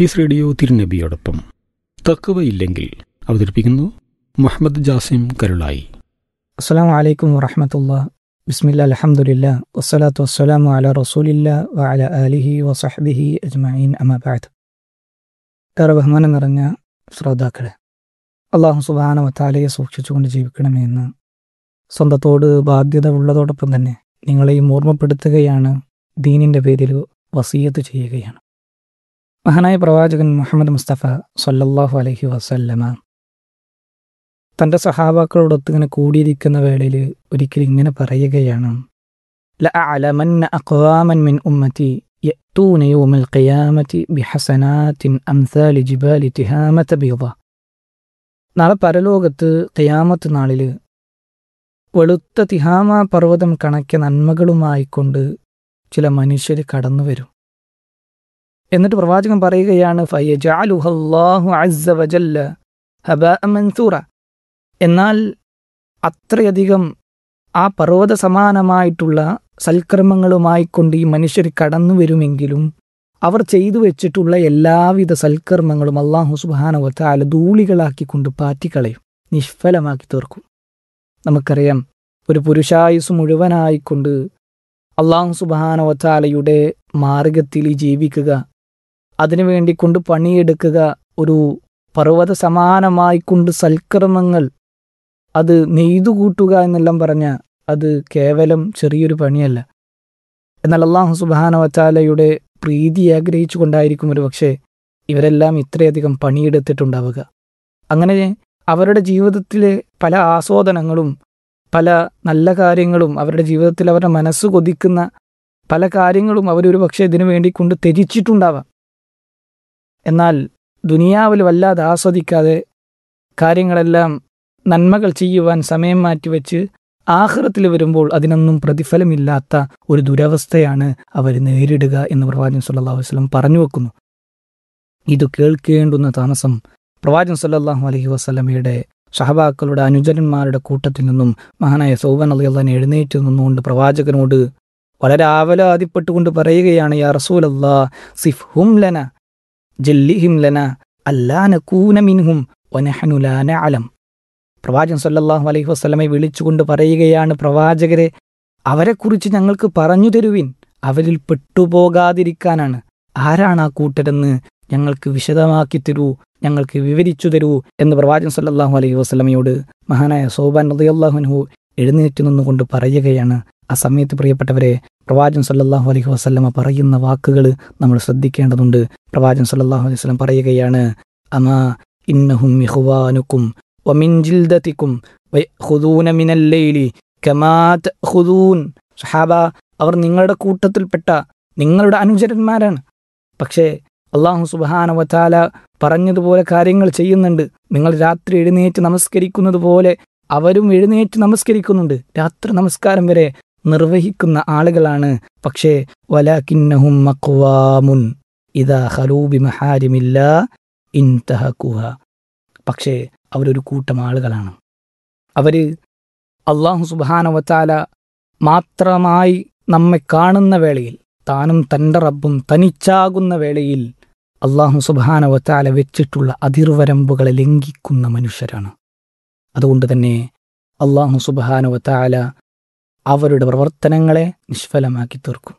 piece radio തിരുനബിയോടൊപ്പം തക്കവയില്ലെങ്കിൽ അവതരിപ്പിക്കുന്നു മുഹമ്മദ് ജാസിം കരുളായി അസ്സാം വലൈക്കും വറഹമത്തുള്ള ബിസ്മില്ല അലഹമുല്ല വസ്സലാത്തു വസ്സലാമു അല റസൂലില്ല വഅല ആലിഹി വസഹബിഹി അജ്മഈൻ അമബാദ് ഏറെ ബഹുമാനം നിറഞ്ഞ ശ്രോതാക്കളെ അള്ളാഹു സുബാന വത്താലയെ സൂക്ഷിച്ചുകൊണ്ട് ജീവിക്കണമെന്ന് സ്വന്തത്തോട് ബാധ്യത ഉള്ളതോടൊപ്പം തന്നെ നിങ്ങളെയും ഓർമ്മപ്പെടുത്തുകയാണ് ദീനിൻ്റെ പേരിൽ വസീയത്ത് ചെയ്യുകയാണ് മഹാനായ പ്രവാചകൻ മുഹമ്മദ് മുസ്തഫ സല്ലല്ലാഹു അലൈഹി വസല്ലമ തൻ്റെ സഹാബാക്കളോടൊത്ത് ഇങ്ങനെ കൂടിയിരിക്കുന്ന വേളയിൽ ഒരിക്കൽ ഇങ്ങനെ പറയുകയാണ് ലഅലമന്ന അഖ്വാമൻ മിൻ ഉമ്മത്തി യഅ്തൂന യൗമൽ ഖിയാമത്തി ബിഹസനാത്തിൻ അംസാലി ജിബാലി തിഹാമത ബീദ നാളെ പരലോകത്ത് ഖിയാമത്ത് നാളിൽ വെളുത്ത തിഹാമ പർവ്വതം കണക്കെ നന്മകളുമായിക്കൊണ്ട് ചില മനുഷ്യർ കടന്നു വരും എന്നിട്ട് പ്രവാചകൻ പറയുകയാണ് ഫയജഅലുഹല്ലാഹു അസ്സ വജല്ല ഹബാഅ മൻസൂറ എന്നാൽ അത്രയധികം ആ പർവ്വത സമാനമായിട്ടുള്ള സൽക്കർമ്മങ്ങളുമായി കൊണ്ട് ഈ മനുഷ്യർ കടന്നു വരുമെങ്കിലും അവർ ചെയ്തു വെച്ചിട്ടുള്ള എല്ലാവിധ സൽക്കർമ്മങ്ങളും അള്ളാഹു സുബാനവത്താല ധൂളികളാക്കിക്കൊണ്ട് പാറ്റിക്കളയും നിഷ്ഫലമാക്കി തീർക്കും നമുക്കറിയാം ഒരു പുരുഷായുസ് മുഴുവനായിക്കൊണ്ട് അള്ളാഹു സുബാനവത്താലയുടെ മാർഗത്തിൽ ജീവിക്കുക അതിനുവേണ്ടി കൊണ്ട് പണിയെടുക്കുക ഒരു പർവ്വത സമാനമായിക്കൊണ്ട് സൽക്കർമ്മങ്ങൾ അത് നെയ്തുകൂട്ടുക എന്നെല്ലാം പറഞ്ഞ അത് കേവലം ചെറിയൊരു പണിയല്ല എന്നാൽ അള്ളാഹു സുബാനവച്ചാലയുടെ പ്രീതി ആഗ്രഹിച്ചു കൊണ്ടായിരിക്കും ഒരു പക്ഷേ ഇവരെല്ലാം ഇത്രയധികം പണിയെടുത്തിട്ടുണ്ടാവുക അങ്ങനെ അവരുടെ ജീവിതത്തിലെ പല ആസ്വാദനങ്ങളും പല നല്ല കാര്യങ്ങളും അവരുടെ ജീവിതത്തിൽ അവരുടെ മനസ്സ് കൊതിക്കുന്ന പല കാര്യങ്ങളും അവരൊരു പക്ഷേ ഇതിനു വേണ്ടി കൊണ്ട് ത്യജിച്ചിട്ടുണ്ടാവാം എന്നാൽ ദുനിയാവിൽ വല്ലാതെ ആസ്വദിക്കാതെ കാര്യങ്ങളെല്ലാം നന്മകൾ ചെയ്യുവാൻ സമയം മാറ്റിവെച്ച് ആഹ്റത്തിൽ വരുമ്പോൾ അതിനൊന്നും പ്രതിഫലമില്ലാത്ത ഒരു ദുരവസ്ഥയാണ് അവർ നേരിടുക എന്ന് പ്രവാചകൻ സല്ലാഹു വസ്ലം പറഞ്ഞു വെക്കുന്നു ഇത് കേൾക്കേണ്ടുന്ന താമസം പ്രവാചകൻ സല്ലാഹു അലഹി വസ്ലമയുടെ സഹബാക്കളുടെ അനുജന്മാരുടെ കൂട്ടത്തിൽ നിന്നും മഹാനായ സൗബൻ അലി അള്ളഹാൻ എഴുന്നേറ്റ് നിന്നുകൊണ്ട് പ്രവാചകനോട് വളരെ ആവലാതിപ്പെട്ടുകൊണ്ട് പറയുകയാണ് യാ റസൂൽ അല്ലാ സിഫ് ഹും ലന ജല്ലിഹിം ലന അല്ലാ നക്കൂന മിൻഹും വനഹനു ലാ നഅലം പ്രവാചകൻ സല്ലല്ലാഹു അലൈഹി വസ്ലമെ വിളിച്ചുകൊണ്ട് പറയുകയാണ് പ്രവാചകരെ അവരെക്കുറിച്ച് ഞങ്ങൾക്ക് പറഞ്ഞു തരുവിൻ അവരിൽ പെട്ടുപോകാതിരിക്കാനാണ് ആരാണ് ആ കൂട്ടരെന്ന് ഞങ്ങൾക്ക് വിശദമാക്കി തരൂ ഞങ്ങൾക്ക് വിവരിച്ചു തരൂ എന്ന് പ്രവാചകൻ സല്ലല്ലാഹു അലൈഹി വസ്ലമയോട് മഹാനായ സോബാൻ റളിയല്ലാഹുൻഹു എഴുന്നേറ്റ് നിന്നുകൊണ്ട് പറയുകയാണ് ആ സമയത്ത് പ്രിയപ്പെട്ടവരെ പ്രവാചകൻ സല്ലല്ലാഹു അലൈഹി വസല്ലമ പറയുന്ന വാക്കുകൾ നമ്മൾ ശ്രദ്ധിക്കേണ്ടതുണ്ട് പ്രവാചകൻ സല്ലല്ലാഹു അലൈഹി വസല്ലം പറയുകയാണ് അമാ ഇന്നഹും ഇഖ്വാനുക്കും വമിൻ ജിൽദത്തിക്കും വയഖുദൂന മിനൽ ലൈലി കമാ തഖുദൂൻ സഹാബ അവർ നിങ്ങളുടെ കൂട്ടത്തിൽപ്പെട്ട നിങ്ങളുടെ അനുചരന്മാരാണ് പക്ഷേ അള്ളാഹു സുബാന വത്താല പറഞ്ഞതുപോലെ കാര്യങ്ങൾ ചെയ്യുന്നുണ്ട് നിങ്ങൾ രാത്രി എഴുന്നേറ്റ് നമസ്കരിക്കുന്നത് പോലെ അവരും എഴുന്നേറ്റ് നമസ്കരിക്കുന്നുണ്ട് രാത്രി നമസ്കാരം വരെ നിർവഹിക്കുന്ന ആളുകളാണ് പക്ഷേ വലാക്കിന്നഹും മക്വാമുൻ ഇതാ ഹലൂബി മഹാരിമില്ല ഇൻതഹക്കുഹ പക്ഷേ അവരൊരു കൂട്ടം ആളുകളാണ് അവർ അള്ളാഹു സുബാനവത്താല മാത്രമായി നമ്മെ കാണുന്ന വേളയിൽ താനും തൻ്റെ റബ്ബും തനിച്ചാകുന്ന വേളയിൽ അള്ളാഹു സുബാനവത്താല വെച്ചിട്ടുള്ള അതിർവരമ്പുകളെ ലംഘിക്കുന്ന മനുഷ്യരാണ് അതുകൊണ്ട് തന്നെ അള്ളാഹു സുബാനവത്താല അവരുടെ പ്രവർത്തനങ്ങളെ നിഷ്ഫലമാക്കി തീർക്കും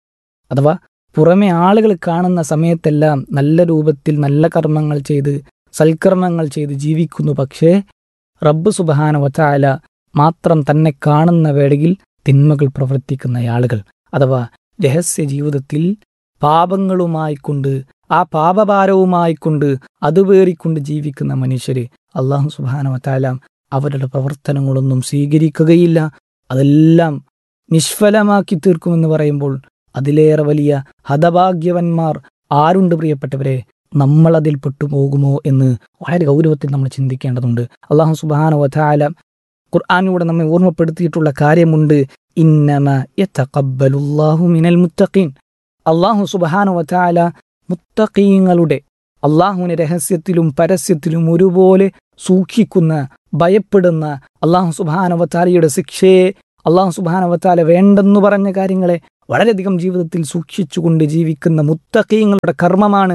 അഥവാ പുറമെ ആളുകൾ കാണുന്ന സമയത്തെല്ലാം നല്ല രൂപത്തിൽ നല്ല കർമ്മങ്ങൾ ചെയ്ത് സൽക്കർമ്മങ്ങൾ ചെയ്ത് ജീവിക്കുന്നു പക്ഷേ റബ്ബ് സുബഹാന വച്ചാല മാത്രം തന്നെ കാണുന്ന വേളയിൽ തിന്മകൾ പ്രവർത്തിക്കുന്ന ആളുകൾ അഥവാ രഹസ്യ ജീവിതത്തിൽ പാപങ്ങളുമായിക്കൊണ്ട് ആ പാപഭാരവുമായിക്കൊണ്ട് അതുവേറിക്കൊണ്ട് ജീവിക്കുന്ന മനുഷ്യര് അള്ളാഹു സുബാന വത്താല അവരുടെ പ്രവർത്തനങ്ങളൊന്നും സ്വീകരിക്കുകയില്ല അതെല്ലാം നിഷ്ഫലമാക്കി തീർക്കുമെന്ന് പറയുമ്പോൾ അതിലേറെ വലിയ ഹതഭാഗ്യവന്മാർ ആരുണ്ട് പ്രിയപ്പെട്ടവരെ നമ്മൾ അതിൽ പെട്ടുപോകുമോ എന്ന് വളരെ ഗൗരവത്തിൽ നമ്മൾ ചിന്തിക്കേണ്ടതുണ്ട് അള്ളാഹു സുബാന വധാല ഖുർആാനിലൂടെ നമ്മെ ഓർമ്മപ്പെടുത്തിയിട്ടുള്ള കാര്യമുണ്ട് ഇന്നമ യതഖബ്ബലുല്ലാഹു മിനൽ മുത്തഖീൻ അള്ളാഹു സുബാന വധാല മുത്തഖീങ്ങളുടെ അള്ളാഹുവിനെ രഹസ്യത്തിലും പരസ്യത്തിലും ഒരുപോലെ സൂക്ഷിക്കുന്ന ഭയപ്പെടുന്ന അള്ളാഹു സുബാനവത്താലയുടെ ശിക്ഷയെ അള്ളാഹു സുബാനവത്താല വേണ്ടെന്നു പറഞ്ഞ കാര്യങ്ങളെ വളരെയധികം ജീവിതത്തിൽ സൂക്ഷിച്ചുകൊണ്ട് ജീവിക്കുന്ന മുത്തക്കീങ്ങളുടെ കർമ്മമാണ്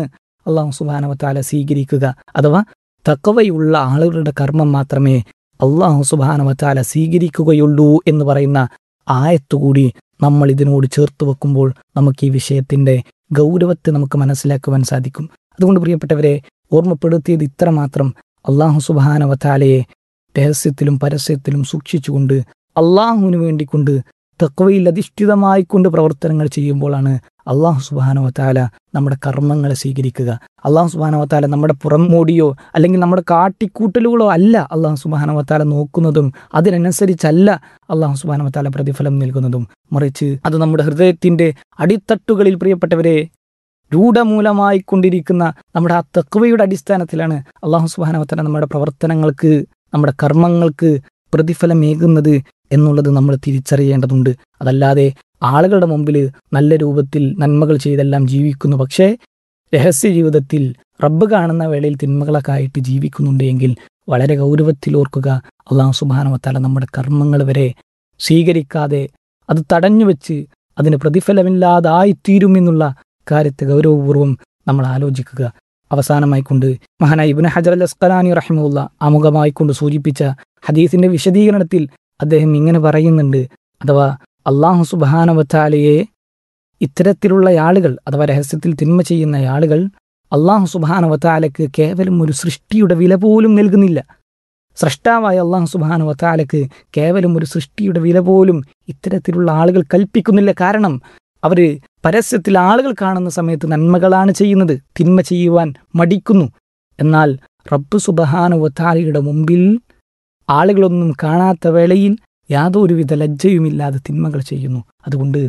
അള്ളാഹു സുബാനവത്താല സ്വീകരിക്കുക അഥവാ തക്കവയുള്ള ആളുകളുടെ കർമ്മം മാത്രമേ അള്ളാഹു സുബാനവത്താല സ്വീകരിക്കുകയുള്ളൂ എന്ന് പറയുന്ന ആയത്തുകൂടി നമ്മൾ ഇതിനോട് ചേർത്ത് വെക്കുമ്പോൾ നമുക്ക് ഈ വിഷയത്തിന്റെ ഗൗരവത്തെ നമുക്ക് മനസ്സിലാക്കുവാൻ സാധിക്കും അതുകൊണ്ട് പ്രിയപ്പെട്ടവരെ ഓർമ്മപ്പെടുത്തിയത് ഇത്രമാത്രം അള്ളാഹു സുബാനവത്താലയെ രഹസ്യത്തിലും പരസ്യത്തിലും സൂക്ഷിച്ചുകൊണ്ട് അള്ളാഹുവിന് വേണ്ടിക്കൊണ്ട് തക്വയിൽ അധിഷ്ഠിതമായിക്കൊണ്ട് പ്രവർത്തനങ്ങൾ ചെയ്യുമ്പോഴാണ് അള്ളാഹു സുബാനവത്താല നമ്മുടെ കർമ്മങ്ങളെ സ്വീകരിക്കുക അള്ളാഹു സുബാനവത്താല നമ്മുടെ പുറംമോടിയോ അല്ലെങ്കിൽ നമ്മുടെ കാട്ടിക്കൂട്ടലുകളോ അല്ല അള്ളാഹു സുബാനവത്താല നോക്കുന്നതും അതിനനുസരിച്ചല്ല അള്ളാഹു സുബാനവത്താല പ്രതിഫലം നൽകുന്നതും മറിച്ച് അത് നമ്മുടെ ഹൃദയത്തിന്റെ അടിത്തട്ടുകളിൽ പ്രിയപ്പെട്ടവരെ രൂഢമൂലമായി കൊണ്ടിരിക്കുന്ന നമ്മുടെ ആ തക്വയുടെ അടിസ്ഥാനത്തിലാണ് അള്ളാഹു സുബാനവത്താല നമ്മുടെ പ്രവർത്തനങ്ങൾക്ക് നമ്മുടെ കർമ്മങ്ങൾക്ക് പ്രതിഫലമേകുന്നത് എന്നുള്ളത് നമ്മൾ തിരിച്ചറിയേണ്ടതുണ്ട് അതല്ലാതെ ആളുകളുടെ മുമ്പിൽ നല്ല രൂപത്തിൽ നന്മകൾ ചെയ്തെല്ലാം ജീവിക്കുന്നു പക്ഷേ രഹസ്യ ജീവിതത്തിൽ റബ്ബ് കാണുന്ന വേളയിൽ തിന്മകളൊക്കെ ആയിട്ട് ജീവിക്കുന്നുണ്ട് എങ്കിൽ വളരെ ഗൗരവത്തിൽ ഓർക്കുക അള്ളാഹു സുബാനവത്താല നമ്മുടെ കർമ്മങ്ങൾ വരെ സ്വീകരിക്കാതെ അത് തടഞ്ഞു വെച്ച് അതിന് പ്രതിഫലമില്ലാതായിത്തീരുമെന്നുള്ള കാര്യത്തെ ഗൗരവപൂർവ്വം നമ്മൾ ആലോചിക്കുക അവസാനമായി കൊണ്ട് മഹാനായ ഇബിന് ഹജർ അൽ അസ്കലാനി റഹിമുള്ള ആമുഖമായി കൊണ്ട് സൂചിപ്പിച്ച ഹദീസിന്റെ വിശദീകരണത്തിൽ അദ്ദേഹം ഇങ്ങനെ പറയുന്നുണ്ട് അഥവാ അള്ളാഹു സുബാനവത്താലയെ ഇത്തരത്തിലുള്ള ആളുകൾ അഥവാ രഹസ്യത്തിൽ തിന്മ ചെയ്യുന്ന ആളുകൾ അള്ളാഹു സുബാനവത്താലയ്ക്ക് കേവലം ഒരു സൃഷ്ടിയുടെ വില പോലും നൽകുന്നില്ല സൃഷ്ടാവായ അള്ളാഹു സുബാനവത്താലയ്ക്ക് കേവലം ഒരു സൃഷ്ടിയുടെ വില പോലും ഇത്തരത്തിലുള്ള ആളുകൾ കൽപ്പിക്കുന്നില്ല കാരണം അവർ പരസ്യത്തിൽ ആളുകൾ കാണുന്ന സമയത്ത് നന്മകളാണ് ചെയ്യുന്നത് തിന്മ ചെയ്യുവാൻ മടിക്കുന്നു എന്നാൽ റബ്ബ് സുബഹാനുവത്താലയുടെ മുമ്പിൽ ആളുകളൊന്നും കാണാത്ത വേളയിൽ യാതൊരുവിധ ലജ്ജയുമില്ലാതെ തിന്മകൾ ചെയ്യുന്നു അതുകൊണ്ട്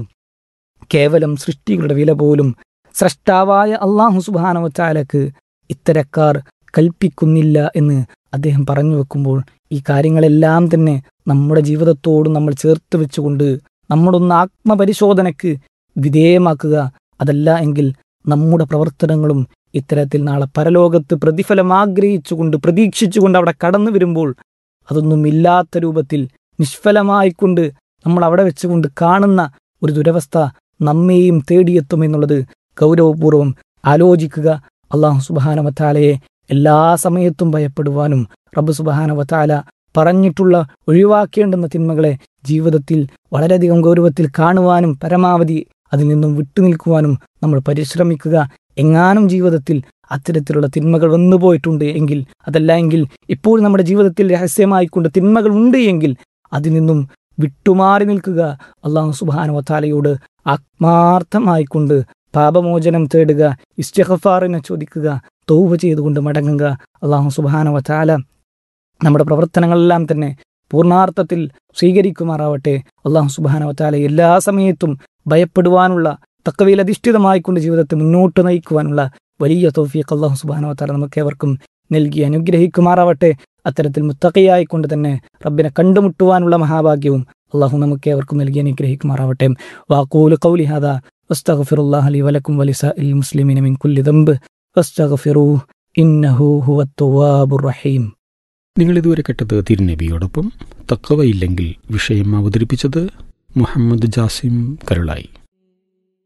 കേവലം സൃഷ്ടികളുടെ വില പോലും സ്രഷ്ടാവായ അള്ളാഹു സുബാനവച്ചാലക്ക് ഇത്തരക്കാർ കൽപ്പിക്കുന്നില്ല എന്ന് അദ്ദേഹം പറഞ്ഞു വെക്കുമ്പോൾ ഈ കാര്യങ്ങളെല്ലാം തന്നെ നമ്മുടെ ജീവിതത്തോട് നമ്മൾ ചേർത്ത് വെച്ചുകൊണ്ട് നമ്മളൊന്ന് ആത്മപരിശോധനയ്ക്ക് വിധേയമാക്കുക അതല്ല എങ്കിൽ നമ്മുടെ പ്രവർത്തനങ്ങളും ഇത്തരത്തിൽ നാളെ പരലോകത്ത് പ്രതിഫലം ആഗ്രഹിച്ചുകൊണ്ട് പ്രതീക്ഷിച്ചുകൊണ്ട് അവിടെ കടന്നു വരുമ്പോൾ അതൊന്നും ഇല്ലാത്ത രൂപത്തിൽ നിഷ്ഫലമായിക്കൊണ്ട് നമ്മൾ അവിടെ വെച്ചുകൊണ്ട് കാണുന്ന ഒരു ദുരവസ്ഥ നമ്മെയും തേടിയെത്തുമെന്നുള്ളത് ഗൗരവപൂർവ്വം ആലോചിക്കുക അള്ളാഹു സുബാനവത്താലയെ എല്ലാ സമയത്തും ഭയപ്പെടുവാനും റബ്ബ് സുബാനവത്താല പറഞ്ഞിട്ടുള്ള ഒഴിവാക്കേണ്ടുന്ന തിന്മകളെ ജീവിതത്തിൽ വളരെയധികം ഗൗരവത്തിൽ കാണുവാനും പരമാവധി അതിൽ നിന്നും വിട്ടുനിൽക്കുവാനും നമ്മൾ പരിശ്രമിക്കുക എങ്ങാനും ജീവിതത്തിൽ അത്തരത്തിലുള്ള തിന്മകൾ വന്നുപോയിട്ടുണ്ട് എങ്കിൽ അതല്ല എങ്കിൽ ഇപ്പോൾ നമ്മുടെ ജീവിതത്തിൽ രഹസ്യമായിക്കൊണ്ട് തിന്മകൾ ഉണ്ട് എങ്കിൽ അതിൽ നിന്നും വിട്ടുമാറി നിൽക്കുക അള്ളാഹു സുബാനുവത്താലയോട് ആത്മാർത്ഥമായിക്കൊണ്ട് പാപമോചനം തേടുക ഇസ്റ്റിഹഫാറിനെ ചോദിക്കുക തൗവ ചെയ്തുകൊണ്ട് മടങ്ങുക അള്ളാഹു സുബാനുവത്താല നമ്മുടെ പ്രവർത്തനങ്ങളെല്ലാം തന്നെ പൂർണാർത്ഥത്തിൽ സ്വീകരിക്കുമാറാവട്ടെ അള്ളാഹു സുബാനവത്താല എല്ലാ സമയത്തും ഭയപ്പെടുവാനുള്ള തക്കവയിൽ അധിഷ്ഠിതമായിക്കൊണ്ട് ജീവിതത്തെ മുന്നോട്ട് നയിക്കുവാനുള്ള വലിയ തോഫിയൊക്കെ അള്ളാഹു സുബാനവത്താല നമുക്ക് ഏവർക്കും നൽകി അനുഗ്രഹിക്കുമാറാവട്ടെ അത്തരത്തിൽ മുത്തക്കയായിക്കൊണ്ട് തന്നെ റബ്ബിനെ കണ്ടുമുട്ടുവാനുള്ള മഹാഭാഗ്യവും അള്ളാഹു നമുക്ക് ഏവർക്കും നൽകി അനുഗ്രഹിക്കുമാറാവട്ടെ വാക്കൂല് കൗലി ഹാദ വസ്തഗ്ഫിറുല്ലാഹ ലി വലക്കും വലിസഇൽ മുസ്ലിമീന മിൻ കുല്ലി ദംബ് വസ്തഗ്ഫിറൂഹു ഇന്നഹു ഹുവത് തവ്വാബുർ റഹീം നിങ്ങൾ ഇതുവരെ കേട്ടത് തിരുനബിയോടൊപ്പം തക്കവയില്ലെങ്കിൽ വിഷയം അവതരിപ്പിച്ചത് മുഹമ്മദ് ജാസിം കരുളായി